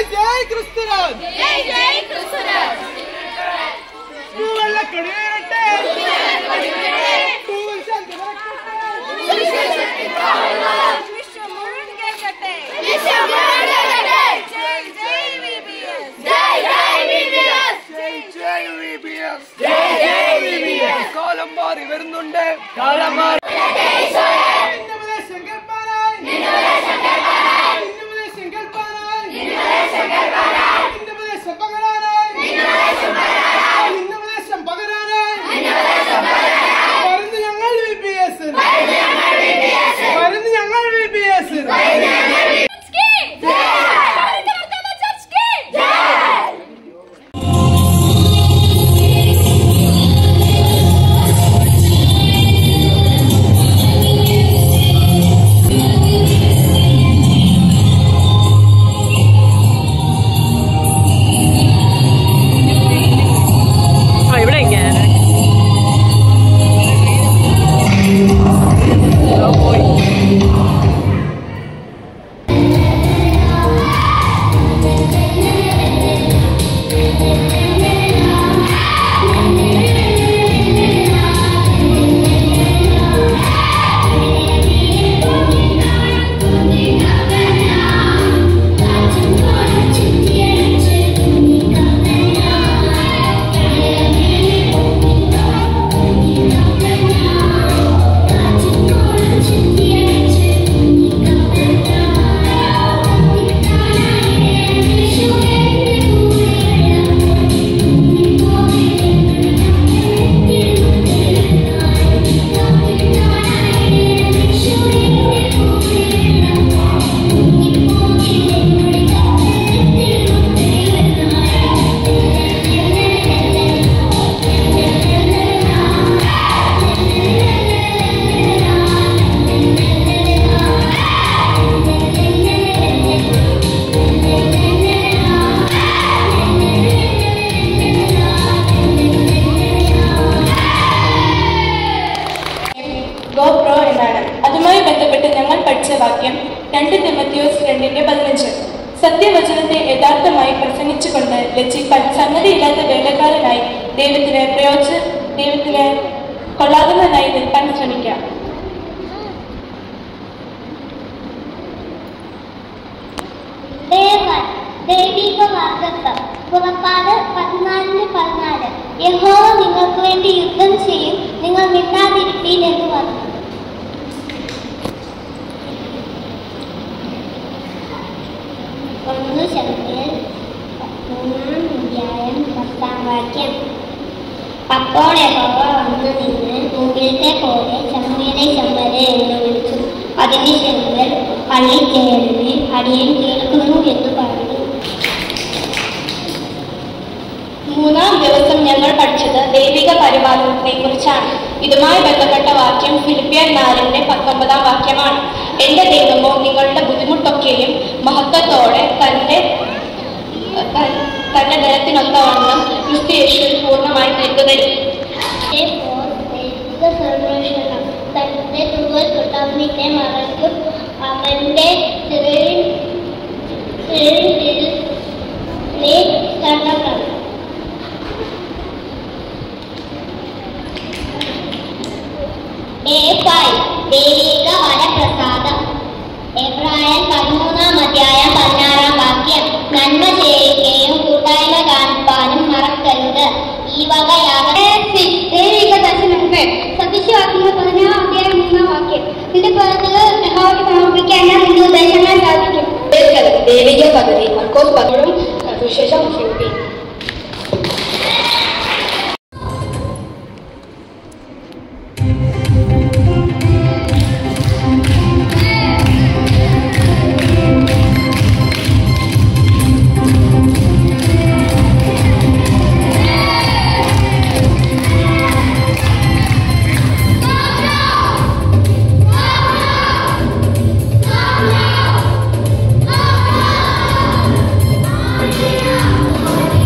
ജയ് ക്രിസ്തുരാജ് ജയ് ജയ് ക്രിസ്തുരാജ് പൂവെള്ള കൊടിയേറട്ടെ പൂവൻ ശംഖ് മുഴക്കട്ടെ. വിശ്വം മുഴുവൻ കേൾക്കട്ടെ വിശ്വം മുഴുവൻ കേൾക്കട്ടെ. ജയ് ജയ് VBS. ജയ് ജയ് VBS. ജയ് ജയ് VBS. കാലം മാറി വരുന്നുണ്ട് കാലം മാറി നിന്നുപദേശം കേൾപ്പാനായി നിന്നുപദേശം കേൾപ്പാനായി നിന്നുപദേശം പകരാനായി നിന്നുപദേശം പകരാനായി വരുന്നു ഞങ്ങൾ വി പി എസ് വരുന്നു ഞങ്ങൾ വി പി എസ് ഗോപ്രോ എന്നാണ് അതുമായി ബന്ധപ്പെട്ട് ഞങ്ങൾ പഠിച്ച വാക്യം രണ്ട് തിമത്യോസ് രണ്ടിന്റെ പതിനഞ്ച് സത്യവചനത്തെ യഥാർത്ഥമായി പ്രസംഗിച്ചുകൊണ്ട് ലജ്ജിപ്പാൻ സംഗതിയില്ലാത്ത വേലക്കാരനായി ദൈവത്തിന് പ്രയോജ ദൈവത്തിന് കൊള്ളാകുന്നതിനായി നിൽപ്പാൻ ശ്രമിക്കാം ദേവൻ ദൈവിക വാഗ്ദത്തം പുറപ്പാട് പതിനാലിന് പതിനാല് യഹോവ നിങ്ങൾക്ക് വേണ്ടി യുദ്ധം ചെയ്യും നിങ്ങൾ മിണ്ടാതിരിപ്പീൻ എന്ന് പറഞ്ഞു ഒന്ന് ശങ്കർ മൂന്നാം അധ്യായം പത്താം വാക്യം അപ്പോൾ യഹോവ വന്നു നിന്ന് മുമ്പിലത്തെ പോലെ ശമ്പരെ ശമ്പരെ എന്ന് വിളിച്ചു അതിന് ശങ്കർ പള്ളിച്ചേരനെ അടിയൻ കേൾക്കുന്നു എന്ന് പറഞ്ഞു മൂന്നാം ദിവസം ഞങ്ങൾ പഠിച്ചത് ദൈവിക പരിപാലനത്തെ കുറിച്ചാണ് ഇതുമായി ബന്ധപ്പെട്ട വാക്യം ഫിലിപ്പിയൻ നാലിന്റെ പത്തൊമ്പതാം വാക്യമാണ് എന്റെ ദൈവമോ നിങ്ങളുടെ ബുദ്ധിമുട്ടൊക്കെയും മഹത്വത്തോടെ തന്റെ തൻ- തന്റെ ബലത്തിനൊത്തവണ്ണം ക്രിസ്തു യേശുവിൽ പൂർണ്ണമായി തീർത്തുതരും Therefore, ദൈവിക സംരക്ഷണം തന്റെ തൂവൽ തൊട്ടവനിനെ മറയ്ക്കും അവന്റെ ചിറകിൻ ചിറകിൽ നീ കണ്ടക്കണം ഏപ്പായി ദൈവിക വരപ്രസാദം എബ്രായൻ പതിമൂന്നാം അധ്യായം പതിനാറാം വാക്യം നന്മ ചെയ്യുകയും കൂട്ടായ്മ കാണിപ്പാനും മറക്കരുത് ഈ വക ദൈവിക ദർശനങ്ങൾ സദൃശവാക്യങ്ങൾ പതിനാറാം അധ്യായം മൂന്നാം വാക്യം ഇതിന്റെ പുറത്ത് യഹോവയ്ക്ക് സമർപ്പിക്കേണ്ട മൂന്ന് ഉദ്ദേശങ്ങൾ സാധിക്കും ദൈവിക പദ്ധതി മർക്കോസ് പദങ്ങളും സുശേഷം ഫിലിപ്പി ും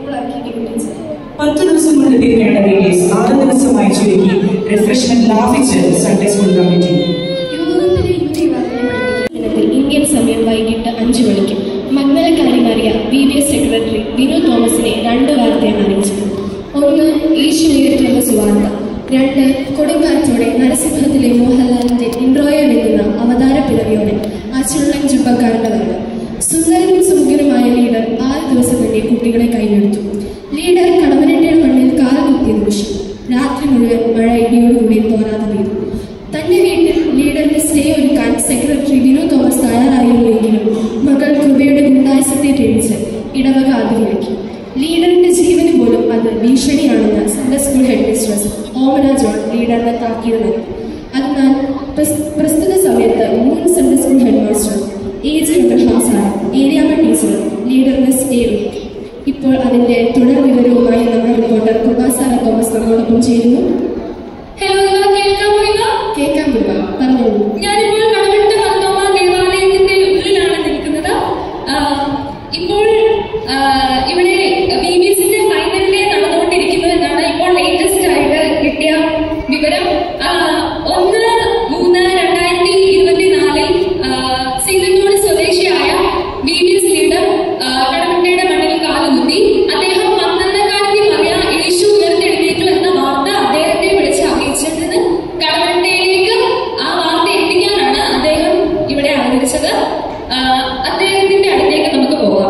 കൂളാക്കി കിട്ടിച്ചു പത്ത് ദിവസം കൊണ്ട് തീർക്കേണ്ട വീഡിയോസ് ആറ് ദിവസമായി ചുരുക്കി റിഫ്രഷ്മെന്റ് ലാഭിച്ച് സൺഡേ സ്കൂൾ കമ്മിറ്റി യൂറോപ്പിലെ യുവതി യുവാക്കളെ പഠിപ്പിക്കുന്ന ദിനത്തിൽ ഇന്ത്യൻ സമയം വൈകിട്ട് അഞ്ചു മണിക്ക് മഗ്നലക്കാരി Mariya B B S secretary Binu തോമസിനെ രണ്ട് വാർത്തയാണ് അറിയിച്ചത് ഒന്ന് യേശു ഉയർത്തുന്ന സുവാർത്ത രണ്ട് കൊടുങ്കാറ്റോടെ നരസിംഹത്തിലെ മോഹൻലാലിന്റെ ഇൻട്രോയെ വെല്ലുന്ന അവതാര പിറവിയോടെ ആ ചുള്ളൻ ജുബക്കാരന്റെ വരവ് സുന്ദരനും സുമുഖനുമായ ലീഡർ ആറ് ദിവസം തന്നെ കുട്ടികളെ കൈയെടുത്തു ലീഡർ കടമനട്ടയുടെ മണ്ണിൽ കാൽ കുത്തിയ നിമിഷം രാത്രി മുഴുവൻ മഴ ഇടിയോടുകൂടി തോരാതെ പെയ്തു തന്റെ വീട്ടിൽ ലീഡറിന്റെ സ്റ്റേ ഒരുക്കാൻ സെക്രട്ടറി വിനു തോമസ് തയ്യാറായിരുന്നെങ്കിലും മകൾ കൃപയുടെ ഗുണ്ടായസത്തെ പേടിച്ച് ഇടവക അതിരിലേക്ക് ലീഡറിന്റെ ജീവന് പോലും അത് ഭീഷണിയാണെന്ന് Sunday school headmistress Omana John ലീഡറിനെ താക്കീത് നൽകി അതിനാൽ പ്രസ്- പ്രസ്തുത സമയത്ത് മൂന്ന് Sunday school headmaster A G Abraham sir ഏരിയാമ ടീച്ചറും ലീഡറിന് സ്റ്റേ ഒരുക്കി ഇപ്പോൾ അതിന്റെ തുടർ വിവരവുമായി നമ്മുടെ റിപ്പോർട്ടർ കൃപാസാര തോമസ് നമ്മോടൊപ്പം ചേരുന്നു ഹലോ നിങ്ങൾ കേൾക്കാമോ ഇന്ന് കേൾക്കാൻ പറ്റുക പറഞ്ഞോളൂ ഞാനിപ്പോൾ കടവട്ട മർത്തോമ ദേവാലയത്തിന്റെ ഉള്ളിലാണ് നിൽക്കുന്നത് ആ, ഇപ്പോൾ ആ, ഇവിടെ ബി ബി എസിന്റെ ഫൈനലിലെ നടന്നുകൊണ്ടിരിക്കുന്നു എന്നാണ് ഇപ്പോൾ ലേറ്റസ്റ്റ് ആയിട്ട് കിട്ടിയ വിവരം ആ, ഒന്ന് മൂന്ന് രണ്ടായിരത്തി ഇരുപത്തിനാലിൽ സിംഗപ്പൂർ സ്വദേശിയായ ബി ബി എസ് ലീഡർ ആ, കടവട്ടയുടെ മണ്ണിൽ കാലുകുത്തി അദ്ദേഹം മന്ദനകാലത്തിൽ അറിയാം യേശു ഉയർത്തെഴുന്നേറ്റു എന്ന വാർത്ത അദ്ദേഹത്തെ വിളിച്ച് അറിയിച്ചതിന് കടവട്ടയിലേക്ക് ആ വാർത്ത എത്തിക്കാനാണ് അദ്ദേഹം ഇവിടെ അറിയിച്ചത് ആ, അദ്ദേഹത്തിന്റെ അടുത്തേക്ക് നമുക്ക് പോകാം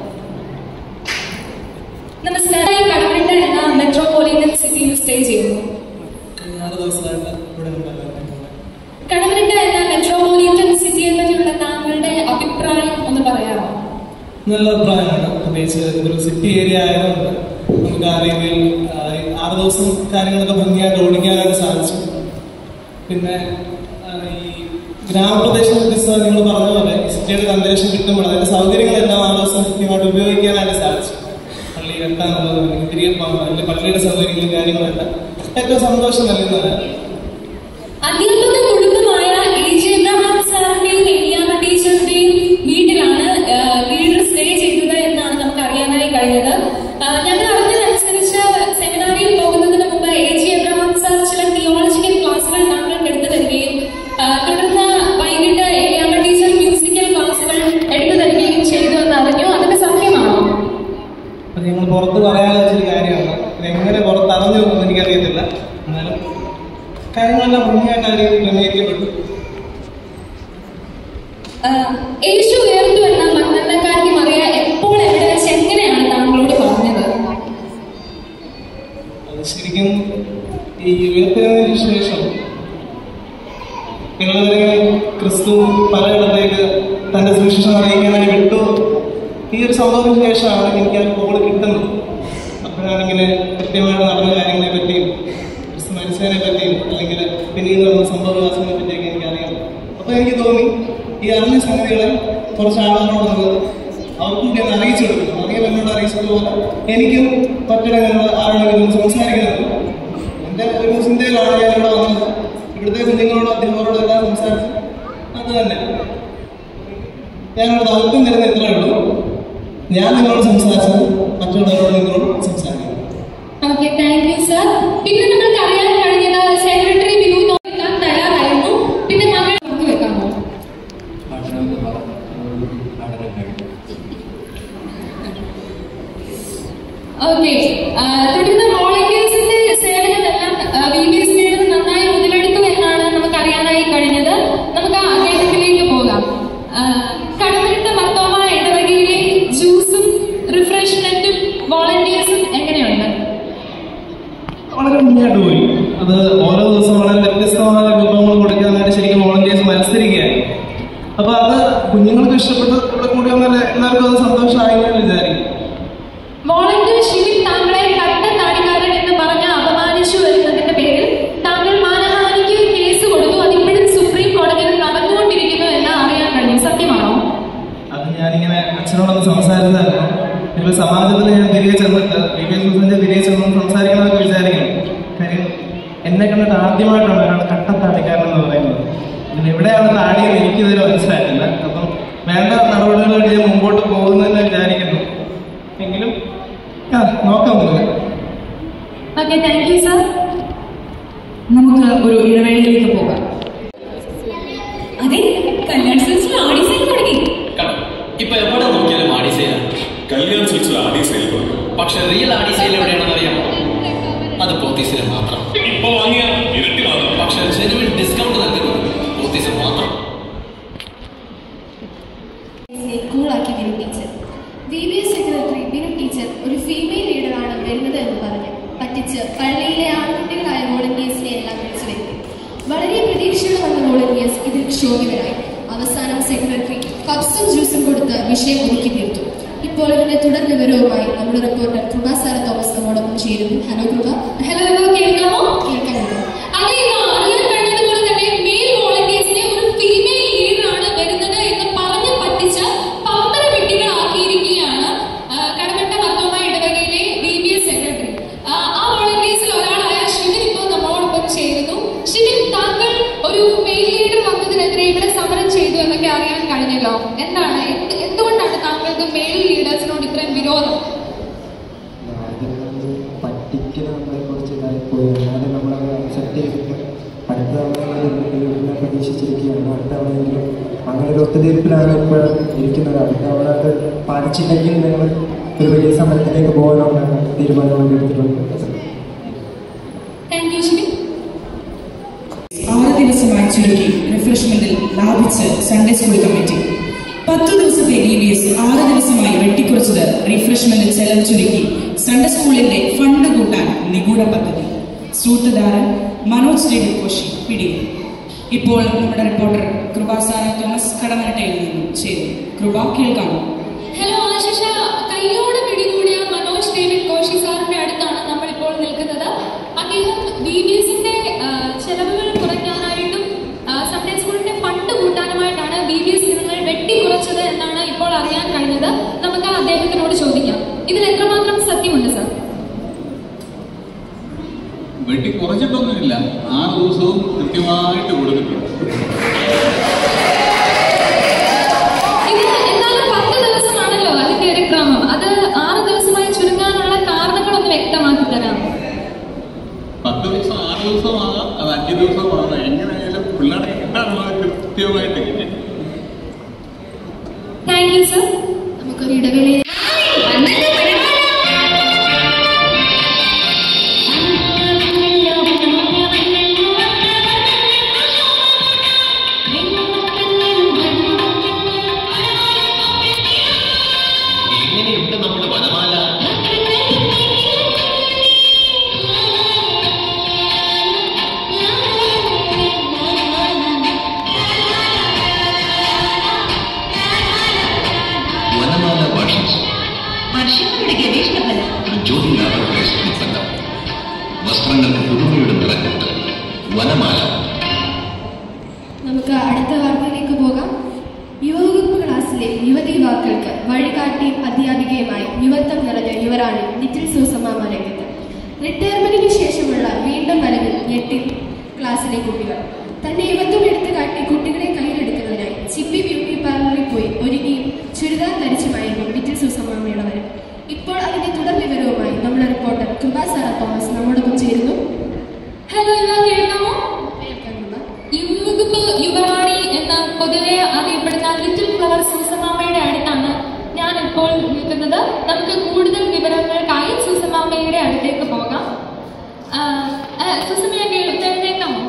നമസ്കാരം കടവട്ട എന്ന മെട്രോപൊളിറ്റൻ സിറ്റിയിൽ സ്റ്റേ ചെയ്യുന്നു ആറ് ദിവസമായിട്ട് ഇവിടെ ഉണ്ടായിരുന്നു കടവട്ട എന്ന മെട്രോപൊളിറ്റൻ സിറ്റിയെ പറ്റിയുള്ള താങ്കളുടെ അഭിപ്രായം ഒന്ന് പറയാമോ നല്ല അഭിപ്രായമാണ് പ്രത്യേകിച്ച് ഇതൊരു സിറ്റി ഏരിയ ആയതുകൊണ്ട് നമുക്ക് ആ രീതിയിൽ ആ, ഈ ആറ് ദിവസം കാര്യങ്ങളൊക്കെ ഭംഗിയായിട്ട് ഓടിക്കാനായിട്ട് സാധിച്ചു പിന്നെ ആ, ഈ ഗ്രാമപ്രദേശം വ്യത്യസ്തത നിങ്ങൾ പറഞ്ഞ പോലെ ഈ സിറ്റിയുടെ ഒരു അന്തരീക്ഷം കിട്ടുമ്പോൾ അതിന്റെ സൗകര്യങ്ങളെല്ലാം ആ ദിവസം കൃത്യമായിട്ട് ഉപയോഗിക്കാനായിട്ട് സാധിച്ചു പള്ളി കെട്ടാനുള്ളത് അല്ലെങ്കിൽ തിരികെ പോകാൻ അല്ലെങ്കിൽ പള്ളിയുടെ സൗകര്യങ്ങളും കാര്യങ്ങളെല്ലാം ഏറ്റവും സന്തോഷം നൽകുന്നതാണ് അധ്യാപക കുടുംബമായ എ ജെ എബ്രഹാം സാറിന്റെയും എലിയാമ്മ ടീച്ചറിന്റെയും വീട്ടിലാണ് ലീഡർ സ്റ്റേ ചെയ്തത് എന്നാണ് നമുക്ക് അറിയാനായി കഴിഞ്ഞത് ആ, ഞങ്ങൾ അറിഞ്ഞതനുസരിച്ച് സെമിനാറിൽ പോകുന്നതിന് മുമ്പ് എ ജെ എബ്രഹാം സാർ ചില തിയോളജിക്കൽ ക്ലാസുകൾ ഞങ്ങൾക്ക് എടുത്തു തരികയും ആ, തുടർന്ന് വൈകിട്ട് എലിയാമ്മ ടീച്ചർ മ്യൂസിക്കൽ ക്ലാസുകൾ എടുത്തു തരികയും ചെയ്തു എന്ന് അറിഞ്ഞു അതൊക്കെ സത്യമാണോ അത് ഞങ്ങൾ പുറത്ത് പറയാതെ വെച്ചൊരു കാര്യമാണ് ഇതെങ്ങനെ പുറത്ത് അറിഞ്ഞു എന്ന് എനിക്കറിയത്തില്ല എന്നാലും കാര്യങ്ങളെല്ലാം ഭംഗിയായിട്ട് ആ രീതിയിൽ ക്രമീകരിക്കപ്പെട്ടു ആ, യേശു ഉയർത്തു എന്ന മണ്ണെണ്ണക്കാരി മറിയ എപ്പോൾ എവിടെ വെച്ച് എങ്ങനെയാണ് താങ്കളോട് പറഞ്ഞത് അത് ശരിക്കും ഈ ഉയർത്തുന്നതിന് ശേഷം നിങ്ങളിങ്ങനെ ക്രിസ്തു പലയിടത്തേക്ക് തന്റെ സുവിശേഷം അറിയിക്കാനായി വിട്ടു ഈ ഒരു സംഭവത്തിന് ശേഷമാണ് എനിക്ക് ആ കോൾ കിട്ടുന്നത് അപ്പോഴാണെങ്കിൽ കൃത്യമായിട്ട് നടന്ന കാര്യങ്ങളെ പറ്റിയും ക്രിസ്തു മരിച്ചതിനെ പറ്റിയും അല്ലെങ്കിൽ പിന്നീട് നടന്ന സംഭവവികാസങ്ങളെ പറ്റിയൊക്കെ എനിക്കറിയാം അപ്പൊ എനിക്ക് തോന്നി ഈ അറിഞ്ഞ സംഗതികളെ കുറച്ച് ആളുകളോട് നമുക്ക് അവർക്കും കൂടി ഒന്ന് അറിയിച്ചു കൊടുക്കണം അറിയാൻ എന്നോട് അറിയിച്ചതുപോലെ എനിക്കും മറ്റിടങ്ങളിൽ ആരോടെങ്കിലും സംസാരിക്കുന്നത് എൻ്റെ ഒരു ചിന്തയിലാണ് ഞാൻ ഇവിടെ വന്നത് ഇവിടുത്തെ കുഞ്ഞുങ്ങളോടും അധ്യാപകരോടും എല്ലാം സംസാരിച്ചു അത് തന്നെ ഞാനൊരു ദൗത്യം തരുന്ന ഇത്രേ ഉള്ളൂ ഞാൻ നിങ്ങളോട് സംസാരിച്ചത് മറ്റുള്ളവരോട് നിങ്ങളോട് സംസാരിക്കും ഓക്കെ താങ്ക് യു സർ പിന്നെ നമുക്ക് അറിയാൻ കഴിഞ്ഞത് സെക്രട്ടറി ബിനു നോക്കാൻ തയ്യാറായിരുന്നു പിന്നെ മകൾ പങ്കുവെക്കാമോ ഓക്കെ തുടർന്ന് വോളണ്ടിയേഴ്സിന്റെ സേവനമെല്ലാം ബി ബി എസ് ലീഡർ നന്നായി മുതലെടുത്തു എന്നാണ് നമുക്ക് അറിയാനായി കഴിഞ്ഞത് നമുക്ക് ആ അദ്ദേഹത്തിലേക്ക് പോകാം ആ, കടമനിട്ട മർത്തോമ ഇടവകയിലെ ജ്യൂസും റിഫ്രഷ്മെന്റും വോളണ്ടിയേഴ്സും എങ്ങനെയുണ്ട് വളരെ മുന്നോട്ട് പോയി അത് ഓരോ ദിവസം വളരെ വ്യത്യസ്തമായ വിഭവങ്ങൾ കൊടുക്കാനായിട്ട് ശരിക്കും വോളണ്ടിയേഴ്സ് മത്സരിക്കുകയാണ് അപ്പൊ അത് കുഞ്ഞുങ്ങൾക്ക് ഇഷ്ടപ്പെട്ട കൂടെ കൂടി വന്നാൽ എല്ലാവർക്കും അത് സന്തോഷമായി ഞാൻ വിചാരിക്കും വോളണ്ടിയർ ഷിബിൻ താങ്കളെ കട്ട താടിക്കാരൻ എന്ന് പറഞ്ഞ് അപമാനിച്ചു വരുന്നതിന്റെ പേരിൽ താങ്കൾ മാനഹാനിക്ക് കേസ് കൊടുത്തു അതിപ്പോഴും സുപ്രീം കോടതിയിൽ നടന്നുകൊണ്ടിരിക്കുന്നു എന്ന് അറിയാൻ കഴിയും സത്യമാണോ അത് ഞാനിങ്ങനെ അച്ഛനോടൊന്ന് സംസാരിച്ചായിരുന്നു ഇപ്പൊ സമാജത്തിൽ ഞാൻ തിരികെ ചെന്നിട്ട് ബി ബി എസ് മുസ്ലിന്റെ തിരികെ ചെന്ന് സംസാരിക്കണമെന്നൊക്കെ വിചാരിക്കണം കാര്യം എന്നെ കണ്ടിട്ട് ആദ്യമായിട്ടാണ് ഒരാൾ കട്ടത്താടിക്കാരൻ എന്ന് പറയുന്നത് ഇതിൽ എവിടെയാണ് താടിയെന്ന് എനിക്കിതുവരെ മനസ്സിലായിട്ടില്ല അപ്പം വേണ്ട നടപടികളായിട്ട് ഞാൻ മുമ്പോട്ട് പോകുന്നതെന്ന് വിചാരിക്കുന്നു എങ്കിലും ആ നോക്കാം നമുക്ക് ഓക്കെ താങ്ക് യു സർ നമുക്ക് ഒരു ഇടവേളയിലേക്ക് പോകാം അതെ കല്യാൺ സിൽസിൽ ഓഡിഷൻ തുടങ്ങി കണ്ടോ ഇപ്പൊ എവിടെ നോക്കിയാലും ആടി സെയിലാണ് കല്യാൺ സ്വിച്ച് ആദ്യം സെയിൽ പറഞ്ഞു പക്ഷെ റിയൽ ആടി സെയിൽ എവിടെയാണെന്ന് അറിയാമോ അത് പോത്തീസിൽ മാത്രം ഇപ്പൊ വാങ്ങിയ ഇരട്ടി വാങ്ങാം പക്ഷെ ജെനുവിൻ ഡിസ്കൗണ്ട് നൽകുന്നത് പോത്തീസിൽ മാത്രം കൂളാക്കി Vinu teacher V B S secretary Vinu teacher ഒരു ഫീമെയിൽ ലീഡറാണ് വരുന്നത് എന്ന് പറഞ്ഞ് പറ്റിച്ച് പള്ളിയിലെ ആൺകുട്ടികളായ വോളണ്ടിയേഴ്സിനെ എല്ലാം വിളിച്ചു വരുത്തി വളരെ പ്രതീക്ഷയോടെ വന്ന വോളണ്ടിയേഴ്സ് ഇതിൽ ക്ഷോഭിതരായി അവസാനം സെക്രട്ടറി പപ്സും ജ്യൂസും കൊടുത്ത് വിഷയം ഒതുക്കി തീർത്തു ഇപ്പോൾ ഇതിന്റെ തുടർ വിവരവുമായി നമ്മുടെ റിപ്പോർട്ടർ കൃപ സാര തോമസ് നമ്മോടൊപ്പം ചേരുന്നു ഹലോ കൃപ ഹലോ ഹലോ കേൾക്കാമോ കേൾക്കാനുണ്ടോ അതെ അറിയാൻ കഴിഞ്ഞതുപോലെ തന്നെ മെയിൽ വോളണ്ടിയേഴ്സിനെ ഒരു ഫീമെയിൽ ലീഡറാണ് വരുന്നത് എന്ന് പറഞ്ഞു പറ്റിച്ച് പമ്പര വെട്ടികളാക്കിയിരിക്കുകയാണ് ആ, കടമറ്റ മർത്തോമ ഇടവകയിലെ ബി ബി എസ് സെക്രട്ടറി ആ വോളണ്ടിയേഴ്സിൽ ഒരാളായ ശിവൻ ഇപ്പോൾ നമ്മളോടൊപ്പം ചേരുന്നു ശിവൻ താങ്കൾ ഒരു മെയിൽ ലീഡർ വന്നതിനെതിരെ ഇവിടെ സമരം ചെയ്തു എന്നൊക്കെ അറിയാൻ കഴിഞ്ഞല്ലോ എന്താണ് എന്ത് എന്തുകൊണ്ടാണ് താങ്കൾക്ക് മെയിൽ ലീഡേഴ്സിനോട് ഇത്രയും വിരോധം പറ്റിക്കൽ നമ്മളെ കുറച്ച് ഇതായി പോയി എന്നാലും നമ്മളത് അക്സെപ്റ്റ് ചെയ്തിട്ട് അടുത്ത തവണ പ്രതീക്ഷിച്ചിരിക്കുകയാണ് അടുത്ത തവണയെങ്കിലും അങ്ങനെ ഒരു ഒത്തുതീർപ്പിലാണ് ഇപ്പോൾ ഇരിക്കുന്നത് അടുത്ത തവണ അത് പാലിച്ചില്ലെങ്കിൽ ഞങ്ങൾ ഒരു വലിയ സമരത്തിലേക്ക് പോകാനുള്ള തീരുമാനം എടുത്തിട്ടുണ്ട് താങ്ക് യു ശിവൻ ആറ് ദിവസമായി ചുരുക്കി റിഫ്രഷ്മെന്റിൽ ലാഭിച്ച് സൺഡേ സ്കൂൾ കമ്മിറ്റി പത്തു ദിവസത്തെ ഡി ബി എസ് ആറ് ദിവസമായി വെട്ടിക്കുറച്ചത് റിഫ്രഷ്മെന്റിൽ ചെലവ് ചുരുക്കി സൺഡേ സ്കൂളിന്റെ ഫണ്ട് കൂട്ടാൻ നിഗൂഢ പദ്ധതി സൂത്രധാരൻ മനോജ് ഡേവിഡ് കോശി പിടിയിൽ ഇപ്പോൾ നമ്മുടെ റിപ്പോർട്ടർ കൃപാസാര തോമസ് കടമരട്ടയിൽ നിന്നും ചേരും കൃപ കേൾക്കാമോ ഹലോ ആശിഷ കയ്യോട് പിടികൂടിയ മനോജ് ഡേവിഡ് കോശി സാറിന്റെ അടുത്താണ് നമ്മൾ ഇപ്പോൾ നിൽക്കുന്നത് അദ്ദേഹം ബി ബി എസിന്റെ ചെലവുകൾ കുറയ്ക്കാനായിട്ടും ആ, സൺഡേ സ്കൂളിന്റെ ഫണ്ട് കൂട്ടാനുമായിട്ടാണ് ബി ബി എസ് ദിനങ്ങൾ വെട്ടിക്കുറച്ചത് എന്നാണ് ഇപ്പോൾ അറിയാൻ കഴിഞ്ഞത് നമുക്ക് അദ്ദേഹത്തിനോട് ചോദിക്കാം ഇതിൽ എത്രമാത്രം സത്യമുണ്ട് സാർ വെട്ടി കുറച്ചിട്ടൊന്നുമില്ല ആറ് ദിവസവും കൃത്യമായിട്ട് കൊടുത്തിട്ടുണ്ട് ഇത് എന്നാലും പത്ത് ദിവസമാണല്ലോ അതിന്റെ ഒരു ക്രമം അത് ആറ് ദിവസമായി ചുരുങ്ങാനുള്ള കാരണങ്ങളൊന്ന് വ്യക്തമാക്കി തരാം പത്ത് ദിവസം ആറ് ദിവസമാകാം അത് അഞ്ച് ദിവസമാകാം എങ്ങനെയായാലും പിള്ളേരെ കിട്ടാനുള്ളത് കൃത്യമായിട്ട് കിട്ടും താങ്ക് യു സർ നമുക്കൊരു ഇടവേളയിൽ എങ്ങനെയുണ്ട് നമ്മുടെ വനമാല വനമാല ഭാഷിച്ചു വർഷങ്ങളുടെ ഗവേഷണ ഫലം ജ്യോതി ലാബറട്ടറീസ് ഉൽപ്പന്നം വസ്ത്രങ്ങൾക്ക് പുതുമയുടെ നിറക്കൂട്ട് വനമാല നമുക്ക് അടുത്ത വാർത്തയിലേക്ക് പോകാം യുവവകുപ്പ് ക്ലാസ്സിലെ യുവതി യുവാക്കൾക്ക് വഴികാട്ടിയും അധ്യാപികയുമായി യുവത്വം നിറഞ്ഞ യുവറാണി ലിറ്റിൽ സൂസമ്മ രംഗത്ത് റിട്ടയർമെന്റിന് ശേഷമുള്ള വീണ്ടും വരവിൽ ഞെട്ടി ക്ലാസ്സിലെ കുട്ടികൾ തന്റെ യുവത്വം എടുത്തു കാട്ടി കുട്ടികളെ കയ്യിലെടുക്കുന്നതിനായി ചിപ്പി ബ്യൂട്ടി പാർലറിൽ പോയി ഒരുങ്ങിയും ചുരിദാർ ധരിച്ചുമായിരുന്നു ലിറ്റിൽ സൂസമ്മയുടെ വരവ് ഇപ്പോൾ അതിന്റെ തുടർ വിവരവുമായി നമ്മുടെ റിപ്പോർട്ടർ കൃപാ സാറ തോമസ് നമ്മോടൊപ്പം ചേരുന്നു ഹലോ എല്ലാം കേൾക്കാമോ കേൾക്കാനുള്ള യുവകുപ്പ് യുവറാണി എന്ന പൊതുവെ അറിയപ്പെടുന്ന ലിറ്റിൽ ഫ്ലവർ സൂസമാമയുടെ അടുത്താണ് ഞാൻ ഇപ്പോൾ നിൽക്കുന്നത് നമുക്ക് കൂടുതൽ വിവരങ്ങൾക്കായി സൂസമാമയുടെ അടുത്തേക്ക് പോകാം ആ, ആ, സൂസമ്മയെ കേൾക്കാമോ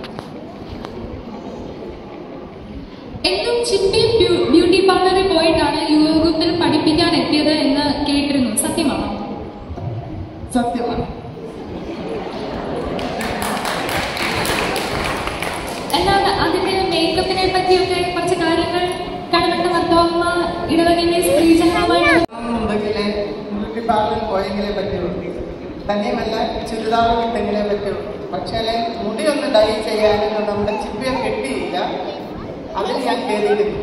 എന്നും ചിപ്പി ബ്യൂ- ബ്യൂട്ടി പാർലറിൽ പോയിട്ടാണ് യുവകുപ്പിൽ പഠിപ്പിക്കാൻ എത്തിയത് എന്ന് കേട്ടിരുന്നു സത്യമാണോ സത്യമാണ് എന്നാൽ അതിന്റെ മേക്കപ്പിനെ പറ്റിയൊക്കെ കുറച്ച് കാര്യങ്ങൾ കടമട്ട മർത്തോമ്മ ഇടവകയിലെ സ്ത്രീജനങ്ങളുമായി ഉണ്ടെങ്കിലേ ബ്യൂട്ടി പാർലറിൽ പോയെങ്കിലേ പറ്റുള്ളൂ തന്നെയുമല്ല ചുരിദാർ കിട്ടെങ്കിലേ പറ്റുള്ളൂ പക്ഷേ മുടി ഒന്ന് ഡൈ ചെയ്യാനോ നമ്മുടെ ചിപ്പിയെ കെട്ടിയില്ല അതിൽ ഞാൻ കയറിയിരുന്നു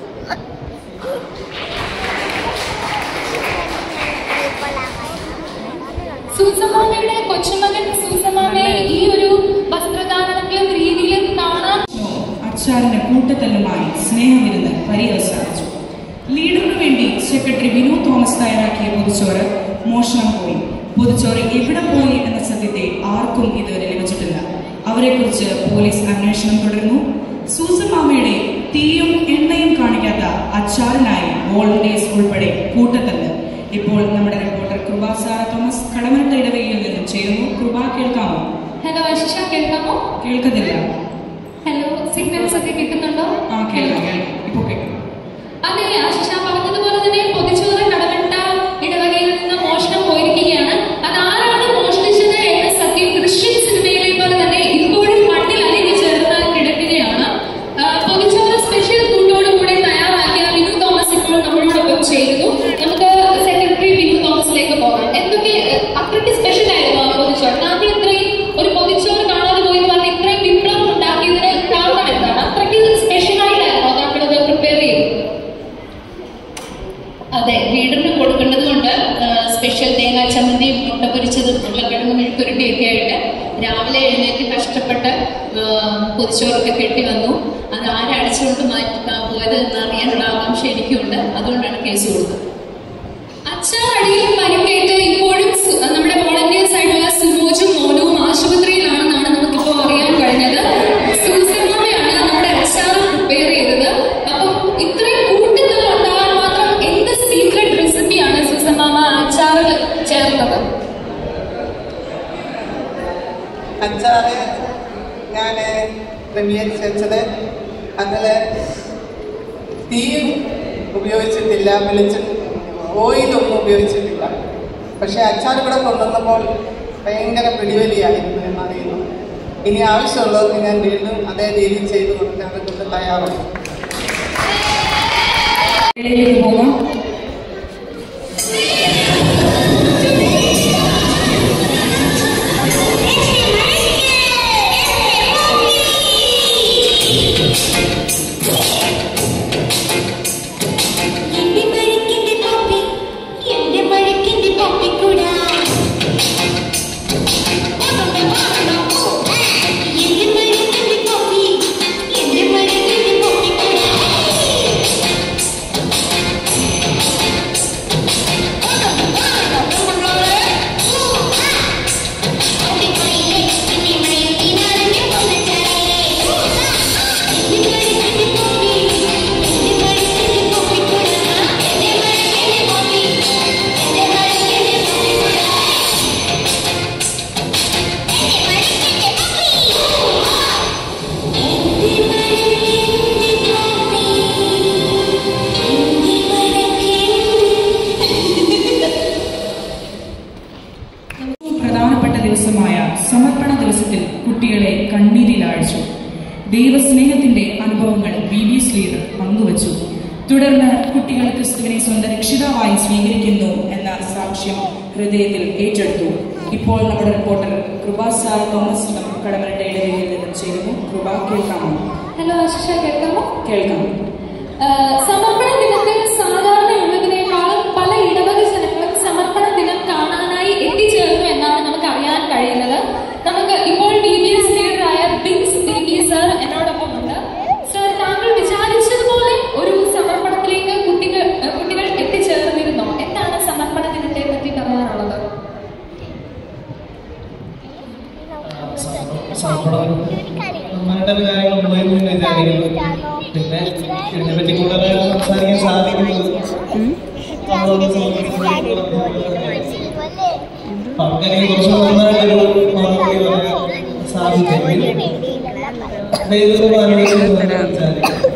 സൂസമാമയുടെ കൊച്ചുമകൻ സൂസമാമയെ ഈ ഒരു വസ്ത്രധാരണത്തിലും രീതിയിലും കാണാൻ അച്ചാറിന് കൂട്ടത്തല്ലുമായി സ്നേഹവിരുന്ന് പര്യവസാനിച്ചു ലീഡറിനു വേണ്ടി സെക്രട്ടറി വിനു തോമസ് തയ്യാറാക്കിയ പൊതുച്ചോറ് മോഷണം പോയി പൊതുച്ചോറ് എവിടെ പോയി എന്ന സത്യത്തെ ആർക്കും ഇതുവരെ ലഭിച്ചിട്ടില്ല അവരെക്കുറിച്ച് പോലീസ് അന്വേഷണം തുടരുന്നു സൂസൻ മാമയുടെ തീയും എണ്ണയും കാണിക്കാത്ത അച്ചാറിനായി വോളണ്ടിയേഴ്സ് ഉൾപ്പെടെ കൂട്ടത്തല്ല് ഇപ്പോൾ നമ്മുടെ റിപ്പോർട്ടർ കൃപ സാറ തോമസ് കടമറ്റ ഇടവകയിൽ നിന്നും ചേരുന്നു കൃപ കേൾക്കാമോ ഹലോ ആശിഷ കേൾക്കാമോ കേൾക്കുന്നില്ല ഹലോ സിഗ്നൽസ് ഒക്കെ കിട്ടുന്നുണ്ടോ ആ കേൾക്കാം കേൾക്കാം ഇപ്പൊ കേൾക്കാം അതെ ആശിഷ പറഞ്ഞതുപോലെ തന്നെ പൊതിച്ചോറ് കടകട്ട ഇടവകയിൽ നിന്ന് മോഷണം പോയിരിക്കുകയാണ് അതാരാണ് മോഷ്ടിച്ചത് എന്ന സത്യം ദൃശ്യം സിനിമയിലെ പോലെ തന്നെ ഇപ്പോഴും മണ്ണിൽ അലിഞ്ഞു ചേർന്ന് കിടക്കുകയാണ് ആ, പൊതിച്ചോറ് സ്പെഷ്യൽ കൂട്ടോടുകൂടി തയ്യാറാക്കിയ വിനു തോമസ് ഇപ്പോൾ നമ്മളോടൊപ്പം ചേരുന്നു നമുക്ക് സെക്രട്ടറി വിനു തോമസിലേക്ക് പോകാം എന്തൊക്കെ ഏഹ്, അത്രയ്ക്ക് സ്പെഷ്യൽ ആയിരുന്നു ആ പൊതിച്ചോറ് ആദ്യം ഇത്രയും ഒരു പൊതിച്ചോറ് കാണാതെ പോയി എന്ന് പറഞ്ഞ് ഇത്രയും വിപ്ലവം ഉണ്ടാക്കിയതിന് കാരണം എന്താണ് അത്രയ്ക്ക് സ്പെഷ്യൽ ആയിട്ടായിരുന്നു നമ്മളത് പ്രിപ്പയർ ചെയ്തത് അതെ വീടിന് കൊടുക്കേണ്ടത് കൊണ്ട് സ്പെഷ്യൽ തേങ്ങാ ചമ്മന്തിയും മുട്ട പൊരിച്ചതും ഉരുളക്കിഴങ്ങ് മെഴുക്കുരുട്ടിയൊക്കെ ആയിട്ട് രാവിലെ എഴുന്നേറ്റ് കഷ്ടപ്പെട്ട് ആ, പൊതിച്ചോറൊക്കെ കെട്ടി വന്നു അത് ആരടിച്ചുകൊണ്ട് മാറ്റി ആ, പോയത് എന്ന് അറിയാനുള്ള ആകാംക്ഷ എനിക്കുണ്ട് അതുകൊണ്ടാണ് കേസ് കൊടുത്തത് അച്ഛനടിയിൽ പരിക്കേറ്റ് ഇപ്പോഴും സു- നമ്മുടെ വോളണ്ടിയേഴ്സ് ആയിട്ടുള്ള സുമോജും മോനുവും ആശുപത്രിയിലാണെന്നാണ് നമുക്കിപ്പോൾ അറിയാൻ കഴിഞ്ഞത് സൂസമ്മയാണ് നമ്മുടെ അച്ചാർ പ്രിപ്പയർ ചെയ്തത് അപ്പം ഇത്രയും കൂട്ടുന്നത് ഉണ്ടാകാൻ മാത്രം എന്ത് സീക്രട്ട് റെസിപ്പിയാണ് സൂസമ്മ അച്ചാറിൽ ചേർത്തത് അച്ചാറ് ഞാൻ ക്രമീകരിച്ച് വെച്ചത് അതിൽ തീയും ഉപയോഗിച്ചിട്ടില്ല വെളിച്ചം ഓയിലൊന്നും ഉപയോഗിച്ചിട്ടില്ല പക്ഷേ അച്ചാർ ഇവിടെ കൊണ്ടുവന്നപ്പോൾ ഭയങ്കര പിടിവലിയായിരുന്നു എന്നറിയുന്നു ഇനി ആവശ്യമുള്ളവർക്ക് ഞാൻ വീണ്ടും അതേ രീതിയിൽ ചെയ്തു കൊടുക്കാൻ കൊണ്ട് തയ്യാറാണ് ഇടയിലേക്ക് പോകാം എന്റെ മഴക്കിന്റെ പോപ്പി എന്റെ മഴക്കിന്റെ പോപ്പിക്കൂടാ എന്റെ മഴക്കിന്റെ പോപ്പി എന്റെ മഴക്കിന്റെ പോപ്പിക്കൂടാ പ്രധാനപ്പെട്ട ദിവസമായ സമർപ്പണ ദിവസത്തിൽ കുട്ടികളെ കണ്ണീരിലാഴ്ചു ദൈവസ്നേഹത്തിന്റെ അനുഭവങ്ങൾ ബി ബി എസ് ലീഡർ പങ്കുവച്ചു തുടർന്ന് കുട്ടികൾ ക്രിസ്തുവിനെ സ്വന്തം രക്ഷിതാവായി സ്വീകരിക്കുന്നു എന്ന സാക്ഷ്യം ഹൃദയത്തിൽ ഏറ്റെടുത്തു ഇപ്പോൾ നമ്മുടെ റിപ്പോർട്ടർ കൃപ സാർ തോമസ് കടമരട്ട ഇടവകയിൽ നിന്നും ചേരുന്നു കൃപ കേൾക്കാമോ ഹലോ ആശിഷ കേൾക്കാമോ കേൾക്കാം ആഹ് സമർപ്പണ ദിനത്തിൽ സാധാരണ ഉള്ളതിനേക്കാളും പല ഇടവക ജനങ്ങളും സമർപ്പണ ദിനം കാണാനായി എത്തിച്ചേർന്നു എന്നാണ് നമുക്ക് അറിയാൻ കഴിയുന്നത് നമുക്ക് ഇപ്പോൾ ബി ബി എസ് ലീഡറായ ബിൻസ് ബി ബി സർ എന്നോടൊപ്പം ഉണ്ട് സർ താങ്കൾ വിചാരിച്ചതുപോലെ ഒരു സമർപ്പണത്തിലേക്ക് കുട്ടികൾ ആഹ് കുട്ടികൾ എത്തിച്ചേർന്നിരുന്നോ എന്താണ് സമർപ്പണ ദിനത്തെ പറ്റി പറയാനുള്ളത് നമ്മളുടെ കാര്യങ്ങൾ പോയെന്ന് തന്നെ വിചാരിക്കുന്നു പിന്നെ ഇതിനെപ്പറ്റി കൂടുതലായിട്ട് സംസാരിക്കാൻ സാധിക്കുന്നത് നമ്മളോട് അപ്പൊ അങ്ങനെ കുറച്ച് നന്നായിട്ടൊരു മറുപടി പറയാൻ സാധിക്കും ദൈവം അനുവദിച്ചു വിചാരിക്കും